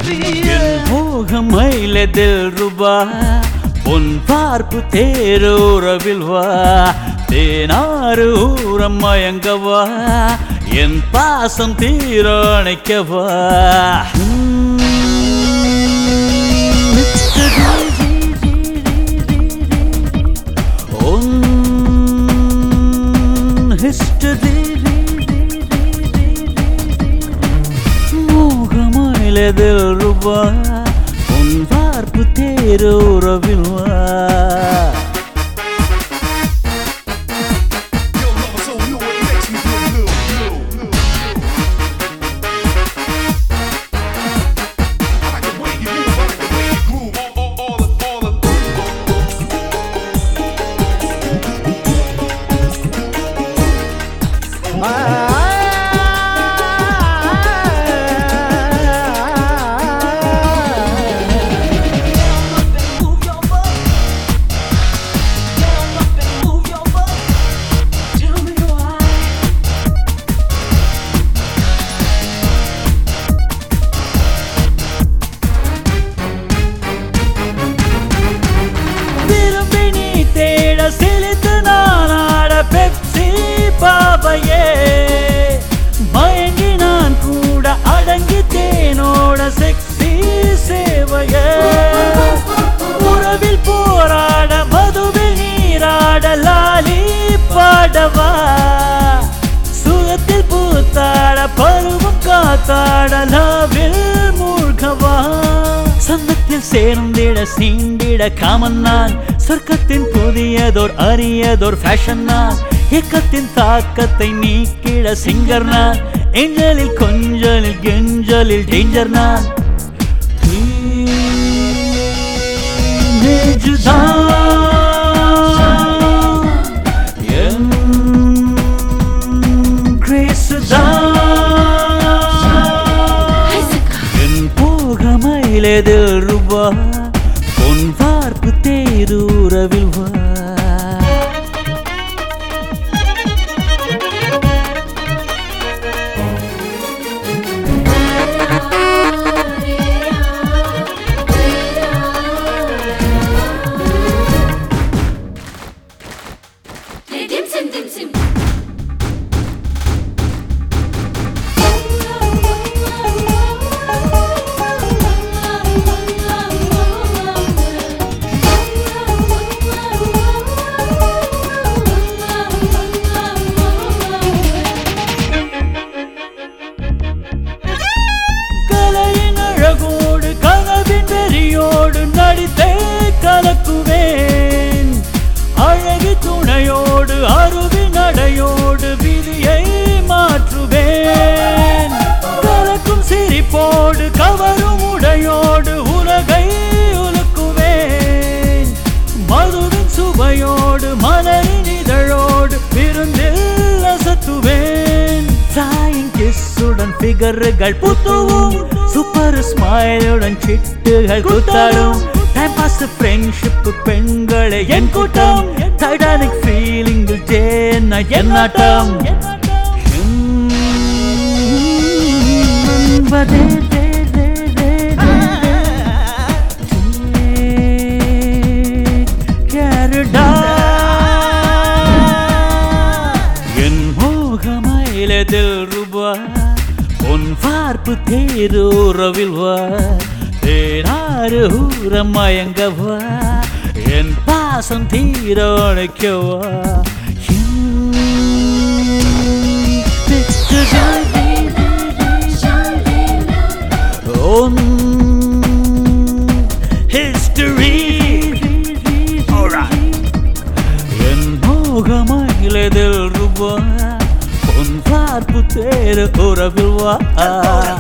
என் மோகம் மயிலதில் ரூபா உன் பார்ப்பு தேரோரவில் வா தேனாறு ஊரம் மயங்கவா என் பாசம் தீரணைக்கவா ஹிஸ்டரி மோகமயிலதில் ரூபா உன் பார்ப்பு தேரோரவில் வா Your lover so new it makes me feel blue. blue, blue. I like the way you move, I like the way you groove. All, all, all, of- all, of- விரும்பி நீ தேட செலுத்து நான் ஆட பெப்சி பாவையே மயங்கி நான் கூட அடங்கி தேனோட செக்ஸி சேவையே உறவில் போராட மதுவில் நீராட லாலி பாடவா சுகத்தில் பூத்தாட பருவம் காத்தாட லாவில் மூழ்கவா சங்கத்தில் சேர்ந்திட சீண்டிட காமன் நான் சொர்க்கத்தின் புதியதோர் அரியதோர் ஃபேஷன் நான் ஏக்கத்தின் தாக்கத்தை நீக்கிட சிங்கர் நான் எங்களில் கொஞ்சலில் கெஞ்சலில் டேஞ்சர் நான் நேஜுதான் என் கிரேசுதான் என் போகமயிலதில் ரூபா பொன் பார்ப்பு தேரூரவில் வா Dim sim dim sim. கலையின் அழகோடு கனவின் வெறியோடு நடித்தே கலக்குவேன் அழகு துணையோடு அருவி நடையோடு விதியை மாற்றுவேன் கலக்கும் சிரிப்போடு கவரும் உடையோடு உலகை உலுக்குவேன் மதுவின் சுவையோடு மலரின் இதழோடு விருந்தில் அசத்துவேன் தாயின் கிஸ்ஸுடன் ஃபிகர்கள் புத்துவும் சூப்பர் ஸ்மைலுடன் சிட்டுகள் குத்தாடும் டைம் பாஸ் ஃப்ரெண்ட்ஷிப் பெண்களே என் கூட்டம் டைட்டானிக் ஃபீலிங்கில் ஜேன என்னாட்டம் என்பதே தே, தே, தே, தே, தே. கேரடா என் மோகமயிலதில் ரூபா உன் பார்ப்பு தேரூரவில் வா தேனாறு ஊரம் மயங்கவா என் பாசம் தீரணிக்கவா உன் history என் மோகமயிலதில் ரூபா உன் பார்ப்பு தேர உறவில் வா